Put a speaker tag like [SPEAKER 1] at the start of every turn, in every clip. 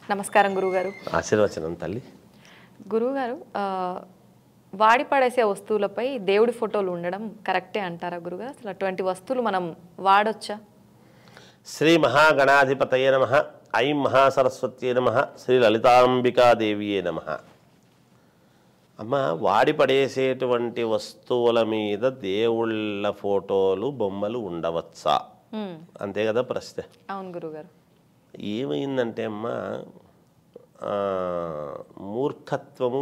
[SPEAKER 1] నమస్కారం గురుగారు
[SPEAKER 2] ఆశీర్వచనం తల్లి
[SPEAKER 1] గురుగారు ఆ, వాడి పడేసే వస్తువులపై దేవుడి ఫోటోలు ఉండడం కరెక్టే అంటారా గురుగారు అసలు అటువంటి వస్తువులు మనం వాడొచ్చా
[SPEAKER 2] శ్రీ మహాగణాధిపతయే నమ ఐం మహాసరస్వత్యే నమ శ్రీ లలితాంబికాదేవియే నమ అమ్మ వాడి పడేసేటువంటి వస్తువుల మీద దేవుళ్ళ ఫోటోలు బొమ్మలు ఉండవచ్చా
[SPEAKER 1] హ్మ్,
[SPEAKER 2] అంతే కదా ప్రశ్న
[SPEAKER 1] అవును గురుగారు
[SPEAKER 2] ఏమైందంటే అమ్మ ఆ, మూర్ఖత్వము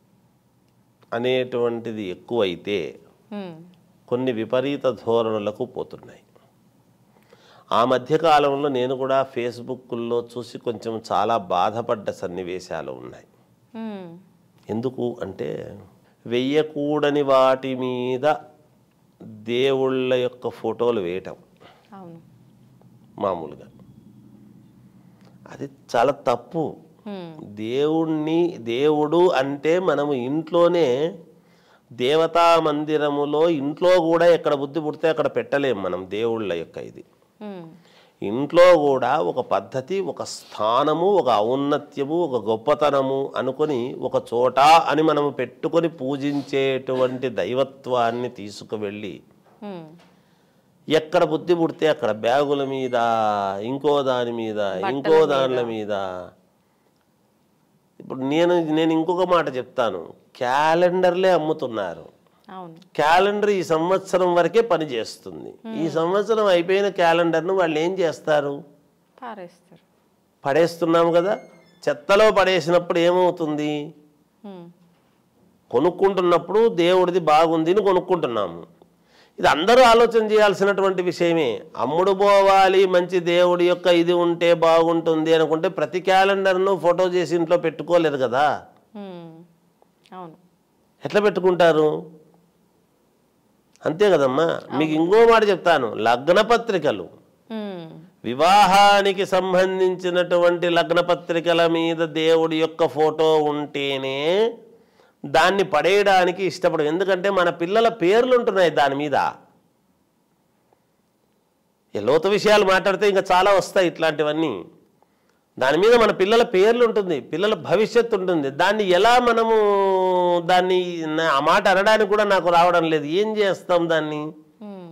[SPEAKER 2] అనేటువంటిది ఎక్కువైతే
[SPEAKER 1] హ్మ్,
[SPEAKER 2] కొన్ని విపరీత ధోరణులకు పోతున్నాయి ఆ మధ్యకాలంలో నేను కూడా ఫేస్బుక్లో చూసి కొంచెం చాలా బాధపడ్డ సన్నివేశాలు ఉన్నాయి
[SPEAKER 1] హ్మ్,
[SPEAKER 2] ఎందుకు అంటే వెయ్యకూడని వాటి మీద దేవుళ్ళ యొక్క ఫోటోలు వేయటం
[SPEAKER 1] అవును
[SPEAKER 2] మామూలుగా అది చాలా తప్పు
[SPEAKER 1] హ్మ్,
[SPEAKER 2] దేవుణ్ణి దేవుడు అంటే మనము ఇంట్లోనే దేవతా మందిరములో ఇంట్లో కూడా ఎక్కడ బుద్ధి పుడితే అక్కడ పెట్టలేం మనం దేవుళ్ళ యొక్క ఇది
[SPEAKER 1] హ్మ్,
[SPEAKER 2] ఇంట్లో కూడా ఒక పద్ధతి ఒక స్థానము ఒక ఔన్నత్యము ఒక గొప్పతనము అనుకొని ఒక చోట అని మనము పెట్టుకొని పూజించేటువంటి దైవత్వాన్ని తీసుకువెళ్ళి
[SPEAKER 1] హ్మ్,
[SPEAKER 2] ఎక్కడ బుద్ధి పుడితే అక్కడ బ్యాగుల మీద ఇంకో దాని మీద ఇంకో దానిల మీద ఇప్పుడు నేను నేను ఇంకొక మాట చెప్తాను క్యాలెండర్లే అమ్ముతున్నారు
[SPEAKER 1] అవును
[SPEAKER 2] క్యాలెండర్ ఈ సంవత్సరం వరకే పనిచేస్తుంది ఈ సంవత్సరం అయిపోయిన క్యాలెండర్ను వాళ్ళు ఏం చేస్తారు
[SPEAKER 1] పారేస్తారు
[SPEAKER 2] పడేస్తున్నాము కదా చెత్తలో పడేసినప్పుడు ఏమవుతుంది
[SPEAKER 1] హ్మ్,
[SPEAKER 2] కొనుక్కుంటున్నప్పుడు దేవుడిది బాగుంది అని కొనుక్కుంటున్నాము ఇది అందరూ ఆలోచన చేయాల్సినటువంటి విషయమే అమ్ముడు పోవాలి మంచి దేవుడి యొక్క ఇది ఉంటే బాగుంటుంది అనుకుంటే ప్రతి క్యాలెండర్ను ఫోటో చేసి ఇంట్లో పెట్టుకోలేరు కదా
[SPEAKER 1] హ్మ్, అవును
[SPEAKER 2] ఎట్లా పెట్టుకుంటారు అంతే కదమ్మా మీకు ఇంకో మాట చెప్తాను లగ్న పత్రికలు
[SPEAKER 1] హ్మ్,
[SPEAKER 2] వివాహానికి సంబంధించినటువంటి లగ్న పత్రికల మీద దేవుడి యొక్క ఫోటో ఉంటేనే దాన్ని పడేయడానికి ఇష్టపడం ఎందుకంటే మన పిల్లల పేర్లు ఉంటున్నాయి దాని మీద ఈ లోతు విషయాలు మాట్లాడితే ఇంకా చాలా వస్తాయి ఇట్లాంటివన్నీ దాని మీద మన పిల్లల పేర్లు ఉంటుంది పిల్లల భవిష్యత్తు ఉంటుంది దాన్ని ఎలా మనము దాన్ని నా- ఆ మాట అనడానికి కూడా నాకు రావడం లేదు ఏం చేస్తాం దాన్ని
[SPEAKER 1] హ్మ్,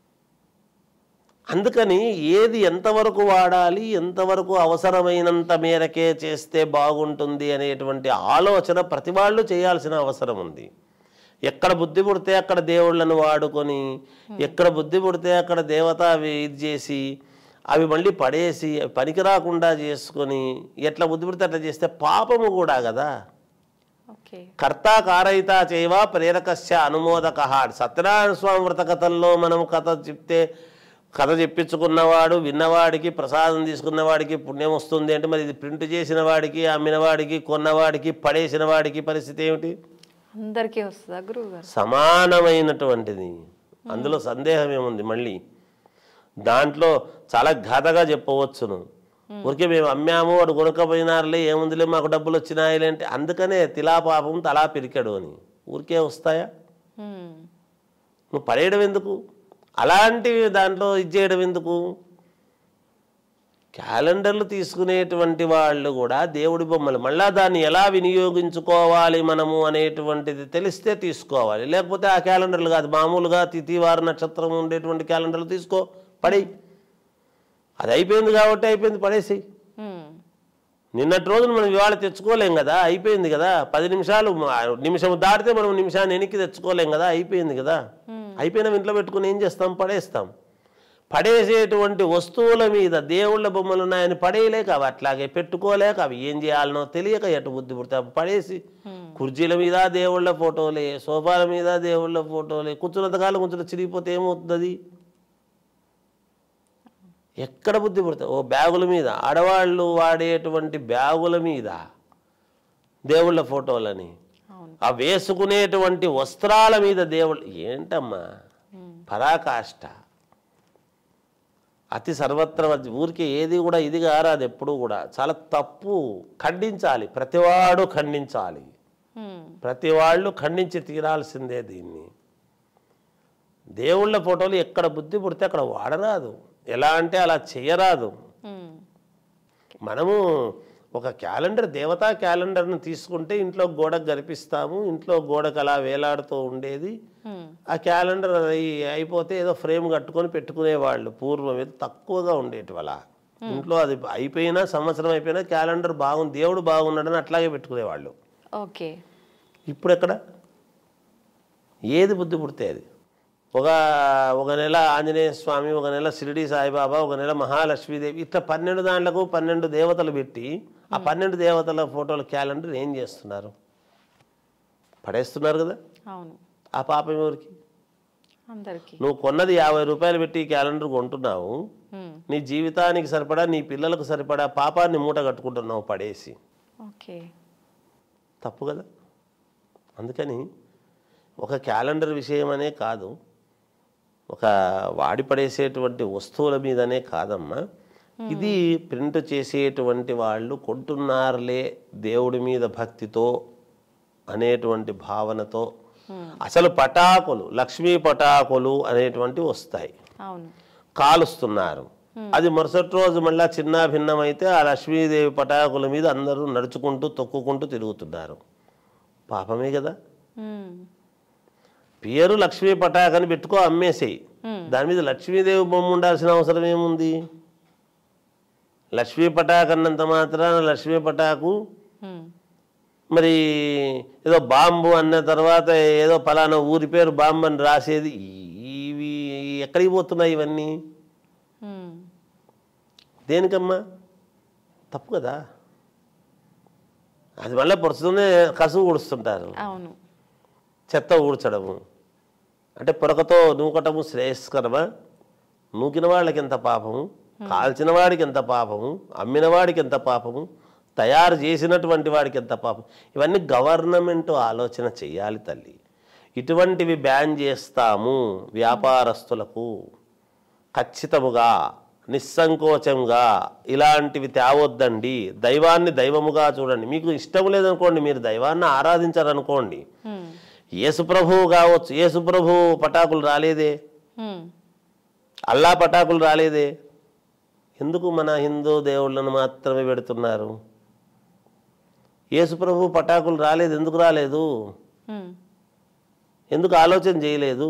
[SPEAKER 2] అందుకని ఏది ఎంతవరకు వాడాలి ఎంతవరకు అవసరమైనంత మేరకే చేస్తే బాగుంటుంది అనేటువంటి ఆలోచన ప్రతి వాళ్ళు చేయాల్సిన అవసరం ఉంది ఎక్కడ బుద్ధి పుడితే అక్కడ దేవుళ్ళను వాడుకొని ఎక్కడ బుద్ధి పుడితే అక్కడ దేవత అవి ఇది చేసి అవి మళ్ళీ పడేసి అవి పనికి రాకుండా చేసుకొని ఎట్లా బుద్ధి పుడితే అట్లా చేస్తే పాపము కూడా కదా
[SPEAKER 1] ఓకే
[SPEAKER 2] కర్త కారయిత చేయవా ప్రేరకస్య అనుమోదక సత్యనారాయణ స్వామి వ్రత కథల్లో మనం కథ చెప్తే కథ చెప్పించుకున్నవాడు విన్నవాడికి ప్రసాదం తీసుకున్నవాడికి పుణ్యం వస్తుంది అంటే మరి ఇది ప్రింట్ చేసిన వాడికి అమ్మిన వాడికి కొన్నవాడికి పడేసిన వాడికి పరిస్థితి ఏమిటి
[SPEAKER 1] అందరికీ వస్తుందా గురువు గారు
[SPEAKER 2] సమానమైనటువంటిది అందులో సందేహం ఏముంది మళ్ళీ దాంట్లో చాలా ఘాతగా చెప్పవచ్చును ఊరికే మేము అమ్మాము వాడు కొనుక్కపోయినారులే ఏముందిలే మాకు డబ్బులు వచ్చినాయిలే అంటే అందుకనే తిలా పాపం తలా పిరికాడు అని ఊరికే వస్తాయా
[SPEAKER 1] హ్మ్,
[SPEAKER 2] నువ్వు పడేయడం ఎందుకు అలాంటివి దాంట్లో ఇది చేయడం ఎందుకు క్యాలెండర్లు తీసుకునేటువంటి వాళ్ళు కూడా దేవుడి బొమ్మలు మళ్ళా దాన్ని ఎలా వినియోగించుకోవాలి మనము అనేటువంటిది తెలిస్తే తీసుకోవాలి లేకపోతే ఆ క్యాలెండర్లు కాదు మామూలుగా తిథి వార నక్షత్రం ఉండేటువంటి క్యాలెండర్లు తీసుకో పడేయి అది అయిపోయింది కాబట్టి అయిపోయింది పడేసి
[SPEAKER 1] హ్మ్,
[SPEAKER 2] నిన్నటి రోజున మనం ఇవాళ తెచ్చుకోలేం కదా అయిపోయింది కదా పది నిమిషాలు మ- నిమిషం దాటితే మనం నిమిషాన్ని వెనక్కి తెచ్చుకోలేం కదా అయిపోయింది కదా అయిపోయిన ఇంట్లో పెట్టుకుని ఏం చేస్తాం పడేస్తాం పడేసేటువంటి వస్తువుల మీద దేవుళ్ళ బొమ్మలు ఉన్నాయని పడేయలేక అవి అట్లాగే పెట్టుకోలేక అవి ఏం చేయాలనో తెలియక ఎటు బుద్ధి పుడితే అవి పడేసి కుర్చీల మీద దేవుళ్ళ ఫోటోలే సోఫాల మీద దేవుళ్ళ ఫోటోలే కూర్చున్నంతకాలం కూర్చుని చిరిగిపోతే ఏమవుతుంది అది? ఎక్కడ బుద్ధి పుడతాయి ఓ బ్యాగుల మీద ఆడవాళ్ళు వాడేటువంటి బ్యాగుల మీద దేవుళ్ళ ఫోటోలని
[SPEAKER 1] అవును
[SPEAKER 2] ఆ వేసుకునేటువంటి వస్త్రాల మీద దేవుళ్ళు ఏంటమ్మా పరాకాష్ట అతి సర్వత్ర మధ్య- ఊరికే ఏది కూడా ఇది కారాదు ఎప్పుడు కూడా చాలా తప్పు ఖండించాలి ప్రతివాడు ఖండించాలి
[SPEAKER 1] హ్మ్,
[SPEAKER 2] ప్రతి వాళ్ళు ఖండించి తీరాల్సిందే దీన్ని దేవుళ్ళ ఫోటోలు ఎక్కడ బుద్ధి పుడితే అక్కడ వాడరాదు ఎలా అంటే అలా చేయరాదు
[SPEAKER 1] హ్మ్,
[SPEAKER 2] మనము ఒక క్యాలెండర్ దేవతా క్యాలెండర్ను తీసుకుంటే ఇంట్లో గోడకు గరిపిస్తాము ఇంట్లో గోడకు అలా వేలాడుతూ ఉండేది
[SPEAKER 1] హ్మ్.
[SPEAKER 2] ఆ క్యాలెండర్ అది అయిపోతే ఏదో ఫ్రేమ్ కట్టుకొని పెట్టుకునేవాళ్ళు పూర్వం ఏదో తక్కువగా ఉండేటి అలా ఇంట్లో అది అయిపోయినా సంవత్సరం అయిపోయినా క్యాలెండర్ బాగుంది దేవుడు బాగున్నాడని అట్లాగే పెట్టుకునేవాళ్ళు
[SPEAKER 1] ఓకే
[SPEAKER 2] ఇప్పుడు ఎక్కడ ఏది బుద్ధి పుడితే అది ఒక ఒక నెల ఆంజనేయ స్వామి ఒక నెల షిరిడి సాయిబాబా ఒక నెల మహాలక్ష్మీదేవి ఇట్లా పన్నెండు దాంట్లకు పన్నెండు దేవతలు పెట్టి ఆ పన్నెండు దేవతల ఫోటోల క్యాలెండర్ ఏం చేస్తున్నారు పడేస్తున్నారు కదా
[SPEAKER 1] అవును
[SPEAKER 2] ఆ పాపం ఎవరికి
[SPEAKER 1] అందరికీ
[SPEAKER 2] నువ్వు కొన్నది యాభై రూపాయలు పెట్టి ఈ క్యాలెండర్ కొంటున్నావు
[SPEAKER 1] హ్మ్.
[SPEAKER 2] నీ జీవితానికి సరిపడా నీ పిల్లలకు సరిపడా పాపాన్ని మూట కట్టుకుంటున్నావు పడేసి
[SPEAKER 1] ఓకే
[SPEAKER 2] తప్పు కదా అందుకని ఒక క్యాలెండర్ విషయం అనే కాదు ఒక వాడి పడేసేటువంటి వస్తువుల మీదనే కాదమ్మా ఇది ప్రింట్ చేసేటువంటి వాళ్ళు కొంటున్నారులే దేవుడి మీద భక్తితో అనేటువంటి భావనతో అసలు పటాకులు లక్ష్మీ పటాకులు అనేటువంటివి వస్తాయి
[SPEAKER 1] అవును
[SPEAKER 2] కాలుస్తున్నారు అది మరుసటి రోజు మళ్ళా చిన్న భిన్నమైతే ఆ లక్ష్మీదేవి పటాకుల మీద అందరూ నడుచుకుంటూ తొక్కుకుంటూ తిరుగుతున్నారు పాపమే కదా
[SPEAKER 1] హ్మ్.
[SPEAKER 2] పేరు లక్ష్మీ పటాకని పెట్టుకో అమ్మేసేయి దాని మీద లక్ష్మీదేవి బొమ్మ ఉండాల్సిన అవసరం ఏముంది లక్ష్మీ పటాకన్నంత మాత్రాన లక్ష్మీ పటాకు
[SPEAKER 1] హ్మ్.
[SPEAKER 2] మరి ఏదో బాంబు అన్న తర్వాత ఏదో ఫలానా ఊరి పేరు బాంబు అని రాసేది ఇవి ఎక్కడికి పోతున్నాయి ఇవన్నీ
[SPEAKER 1] హ్మ్.
[SPEAKER 2] దేనికమ్మా తప్పు కదా అది మళ్ళీ పొరుచుతూనే కసువు ఊడుస్తుంటారు
[SPEAKER 1] అవును
[SPEAKER 2] చెత్త ఊడ్చడము అంటే పొరకతో నూకటము శ్రేయస్కరమా నూకిన వాళ్ళకి ఎంత పాపము కాల్చిన వాడికి ఎంత పాపము అమ్మిన వాడికి ఎంత పాపము తయారు చేసినటువంటి వాడికి ఎంత పాపం ఇవన్నీ గవర్నమెంట్ ఆలోచన చెయ్యాలి తల్లి ఇటువంటివి బ్యాన్ చేస్తాము వ్యాపారస్తులకు ఖచ్చితముగా నిస్సంకోచంగా ఇలాంటివి తేవద్దండి దైవాన్ని దైవముగా చూడండి మీకు ఇష్టం లేదనుకోండి మీరు దైవాన్ని ఆరాధించారనుకోండి
[SPEAKER 1] హ్మ్.
[SPEAKER 2] యేసు ప్రభువు కావచ్చు యేసు ప్రభువు పటాకులు రాలేదే
[SPEAKER 1] హ్మ్.
[SPEAKER 2] అల్లా పటాకులు రాలేదే ఎందుకు మన హిందూ దేవుళ్ళను మాత్రమే పెడుతున్నారు యేసు ప్రభువు పటాకులు రాలేదు ఎందుకు రాలేదు
[SPEAKER 1] హ్మ్.
[SPEAKER 2] ఎందుకు ఆలోచన చేయలేదు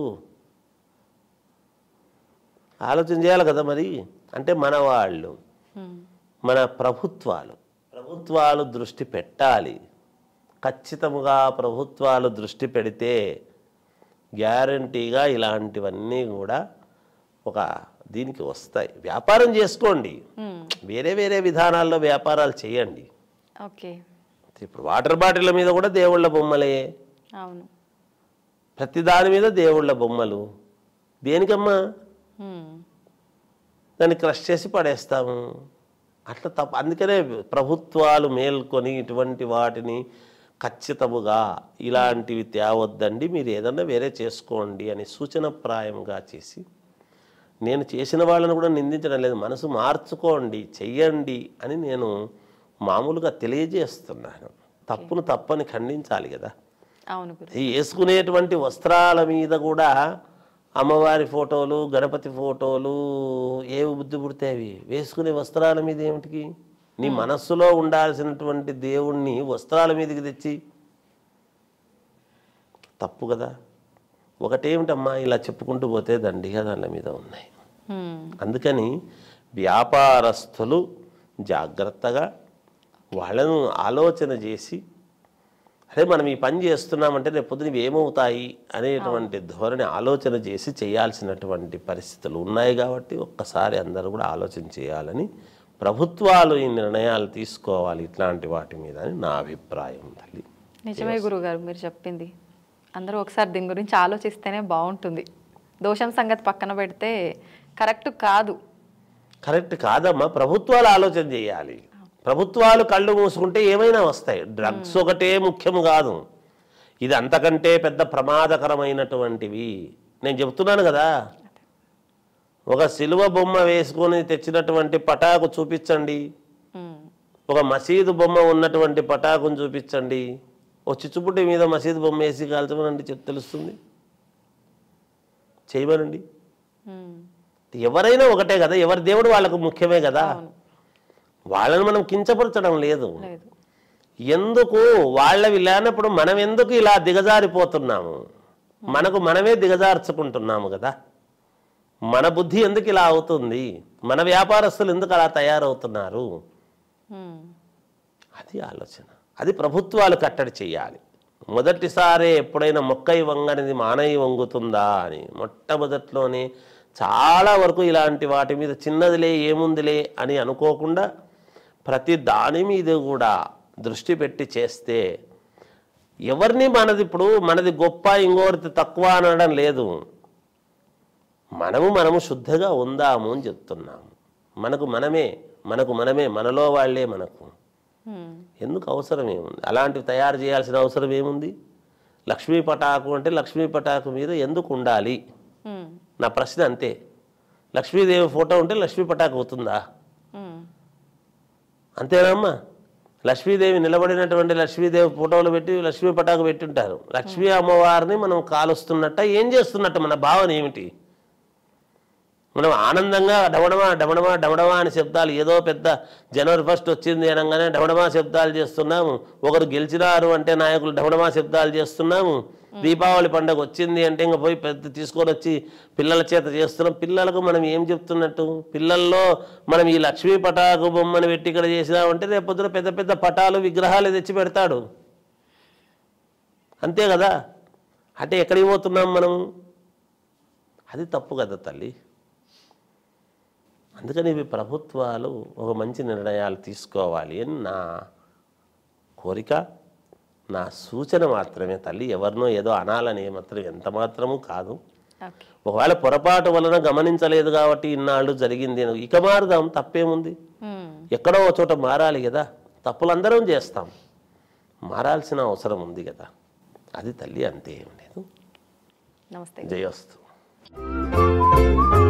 [SPEAKER 2] ఆలోచన చేయాలి కదా మరి అంటే మన వాళ్ళు
[SPEAKER 1] హ్మ్.
[SPEAKER 2] మన ప్రభుత్వాలు ప్రభుత్వాలు దృష్టి పెట్టాలి ఖచ్చితముగా ప్రభుత్వాలు దృష్టి పెడితే గ్యారంటీగా ఇలాంటివన్నీ కూడా ఒక దీనికి వస్తాయి వ్యాపారం చేసుకోండి
[SPEAKER 1] హ్మ్.
[SPEAKER 2] వేరే వేరే విధానాల్లో వ్యాపారాలు చేయండి
[SPEAKER 1] ఓకే
[SPEAKER 2] ఇప్పుడు వాటర్ బాటిల్ మీద కూడా దేవుళ్ళ బొమ్మలే
[SPEAKER 1] అవును
[SPEAKER 2] ప్రతి దాని మీద దేవుళ్ళ బొమ్మలు దేనికమ్మా
[SPEAKER 1] హ్మ్.
[SPEAKER 2] దాన్ని క్రష్ చేసి పడేస్తాము అట్లా తప్ప అందుకనే ప్రభుత్వాలు మేల్కొని ఇటువంటి వాటిని ఖచ్చితముగా ఇలాంటివి తేవద్దండి మీరు ఏదన్నా వేరే చేసుకోండి అని సూచనప్రాయంగా చేసి నేను చేసిన వాళ్ళని కూడా నిందించడం లేదు మనసు మార్చుకోండి చెయ్యండి అని నేను మామూలుగా తెలియజేస్తున్నాను తప్పును తప్పని ఖండించాలి కదా
[SPEAKER 1] అవును గురు
[SPEAKER 2] ఈ వేసుకునేటువంటి వస్త్రాల మీద కూడా అమ్మవారి ఫోటోలు గణపతి ఫోటోలు ఏవి బుద్ధి పుడితే అవి వేసుకునే వస్త్రాల మీద ఏమిటికి నీ మనస్సులో ఉండాల్సినటువంటి దేవుణ్ణి వస్త్రాల మీదకి తెచ్చి తప్పు కదా ఒకటేమిటమ్మా ఇలా చెప్పుకుంటూ పోతే దండిగా దాని మీద ఉన్నాయి
[SPEAKER 1] హ్మ్.
[SPEAKER 2] అందుకని వ్యాపారస్తులు జాగ్రత్తగా వాళ్ళను ఆలోచన చేసి అరే మనం ఈ పని చేస్తున్నామంటే రేపు పొద్దున ఇవి ఏమవుతాయి అనేటువంటి ధోరణి ఆలోచన చేసి చేయాల్సినటువంటి పరిస్థితులు ఉన్నాయి కాబట్టి ఒక్కసారి అందరూ కూడా ఆలోచన చేయాలని ప్రభుత్వాలు ఈ నిర్ణయాలు తీసుకోవాలి ఇట్లాంటి వాటి మీద అని నా అభిప్రాయం తల్లి
[SPEAKER 1] నిజమే గురుగారు మీరు చెప్పింది అందరూ ఒకసారి దీని గురించి ఆలోచిస్తేనే బాగుంటుంది దోషం సంగతి పక్కన పెడితే కరెక్ట్ కాదు
[SPEAKER 2] కరెక్ట్ కాదమ్మా ప్రభుత్వాలు ఆలోచన చేయాలి ప్రభుత్వాలు కళ్ళు మూసుకుంటే ఏమైనా వస్తాయి డ్రగ్స్ ఒకటే ముఖ్యం కాదు ఇది అంతకంటే పెద్ద ప్రమాదకరమైనటువంటివి నేను చెప్తున్నాను కదా ఒక సిలువ బొమ్మ వేసుకొని తెచ్చినటువంటి పటాకు చూపించండి
[SPEAKER 1] హ్మ్.
[SPEAKER 2] ఒక మసీదు బొమ్మ ఉన్నటువంటి పటాకును చూపించండి ఓ చిచ్చుపుట్టి మీద మసీదు బొమ్మ వేసి కాల్చమనండి చెప్ తెలుస్తుంది చేయమనండి
[SPEAKER 1] హ్మ్.
[SPEAKER 2] ఎవరైనా ఒకటే కదా ఎవరి దేవుడు వాళ్ళకు ముఖ్యమే కదా
[SPEAKER 1] అవును
[SPEAKER 2] వాళ్ళని మనం కించపరచడం లేదు
[SPEAKER 1] లేదు
[SPEAKER 2] ఎందుకు వాళ్ళవి లేనప్పుడు మనం ఎందుకు ఇలా దిగజారిపోతున్నాము మనకు మనమే దిగజార్చుకుంటున్నాము కదా మన బుద్ధి ఎందుకు ఇలా అవుతుంది మన వ్యాపారస్తులు ఎందుకు అలా తయారవుతున్నారు
[SPEAKER 1] ఉమ్.
[SPEAKER 2] అది ఆలోచన అది ప్రభుత్వాలు కట్టడి చేయాలి మొదటిసారే ఎప్పుడైనా మొక్కై వంగనిది మానయి వంగుతుందా అని మొట్టమొదట్లోనే చాలా వరకు ఇలాంటి వాటి మీద చిన్నదిలే ఏముందిలే అని అనుకోకుండా ప్రతి దాని మీద కూడా దృష్టి పెట్టి చేస్తే ఎవరిని మనది ఇప్పుడు మనది గొప్ప ఇంకోరిది తక్కువ అనడం లేదు మనము మనము శుద్ధగా ఉందాము అని చెప్తున్నాము మనకు మనమే మనకు మనమే మనలో వాళ్ళే మనకు
[SPEAKER 1] ఉమ్.
[SPEAKER 2] ఎందుకు అవసరం ఏముంది అలాంటివి తయారు చేయాల్సిన అవసరం ఏముంది లక్ష్మీ పటాకు అంటే లక్ష్మీ పటాకు మీద ఎందుకు ఉండాలి
[SPEAKER 1] ఉమ్.
[SPEAKER 2] నా ప్రశ్న అంతే లక్ష్మీదేవి ఫోటో ఉంటే లక్ష్మీ పటాకు అవుతుందా
[SPEAKER 1] ఉమ్.
[SPEAKER 2] అంతేనమ్మా లక్ష్మీదేవి నిలబడినటువంటి లక్ష్మీదేవి ఫోటోలు పెట్టి లక్ష్మీ పటాకు పెట్టుంటారు లక్ష్మీ అమ్మవారిని మనం కాలుస్తున్నట్ట ఏం చేస్తున్నట్టు మన భావన ఏమిటి మనం ఆనందంగా డమడమా డమడమా డమడమా అని శబ్దాలు ఏదో పెద్ద జనవరి ఫస్ట్ వచ్చింది అనగానే డమడమా శబ్దాలు చేస్తున్నాము ఒకరు గెలిచినారు అంటే నాయకులు డమడమా శబ్దాలు చేస్తున్నాము దీపావళి పండుగ వచ్చింది అంటే ఇంకా పోయి పెద్ద తీసుకొని వచ్చి పిల్లల చేత చేస్తున్నాం పిల్లలకు మనం ఏం చెప్తున్నట్టు పిల్లల్లో మనం ఈ లక్ష్మీ పటాకు బొమ్మను పెట్టి ఇక్కడ చేసినామంటే రేపు పొద్దున పెద్ద పెద్ద పటాలు విగ్రహాలు తెచ్చి పెడతాడు అంతే కదా అంటే ఎక్కడికి పోతున్నాం మనం అది తప్పు కదా తల్లి అందుకని ఇవి ప్రభుత్వాలు ఒక మంచి నిర్ణయాలు తీసుకోవాలి అని నా కోరిక నా సూచన మాత్రమే తల్లి ఎవరినో ఏదో అనాలని మాత్రం ఎంత మాత్రము కాదు
[SPEAKER 1] ఓకే
[SPEAKER 2] ఒకవేళ పొరపాటు వలన గమనించలేదు కాబట్టి ఇన్నాళ్ళు జరిగింది అని ఇక మారుదాం తప్పేముంది
[SPEAKER 1] ఉమ్.
[SPEAKER 2] ఎక్కడో ఒక చోట మారాలి కదా తప్పులు అందరం చేస్తాం మారాల్సిన అవసరం ఉంది కదా అది తల్లి అంతే ఏం లేదు
[SPEAKER 1] నమస్తే
[SPEAKER 2] జయోస్తు